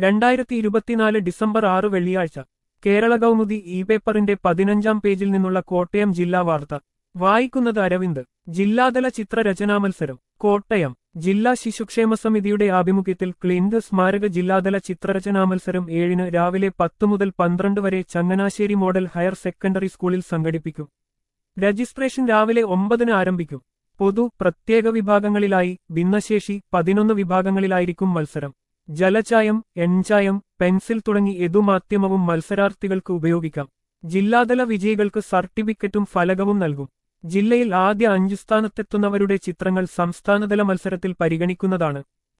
രണ്ടായിരത്തി ഇരുപത്തിനാല് ഡിസംബർ ആറ് വെള്ളിയാഴ്ച കേരള കൗമുദി ഇ പേപ്പറിന്റെ പതിനഞ്ചാം പേജിൽ നിന്നുള്ള കോട്ടയം ജില്ലാ വാർത്ത വായിക്കുന്നത് അരവിന്ദ് ജില്ലാതല ചിത്രരചനാ മത്സരം കോട്ടയം ജില്ലാ ശിശുക്ഷേമ സമിതിയുടെ ആഭിമുഖ്യത്തിൽ ക്ലിൻഡ് സ്മാരക ജില്ലാതല ചിത്രരചനാ മത്സരം ഏഴിന് രാവിലെ പത്ത് മുതൽ പന്ത്രണ്ട് വരെ ചങ്ങനാശ്ശേരി മോഡൽ ഹയർ സെക്കൻഡറി സ്കൂളിൽ സംഘടിപ്പിക്കും രജിസ്ട്രേഷൻ രാവിലെ ഒമ്പതിന് ആരംഭിക്കും പൊതു പ്രത്യേക വിഭാഗങ്ങളിലായി ഭിന്നശേഷി പതിനൊന്ന് വിഭാഗങ്ങളിലായിരിക്കും മത്സരം ജലചായം എൺചായം പെൻസിൽ തുടങ്ങി ഏതുമാധ്യമവും മത്സരാർത്ഥികൾക്ക് ഉപയോഗിക്കാം ജില്ലാതല വിജയികൾക്ക് സർട്ടിഫിക്കറ്റും ഫലകവും നൽകും ജില്ലയിൽ ആദ്യ അഞ്ചു സ്ഥാനത്തെത്തുന്നവരുടെ ചിത്രങ്ങൾ സംസ്ഥാനതല മത്സരത്തിൽ പരിഗണിക്കുന്നതാണ്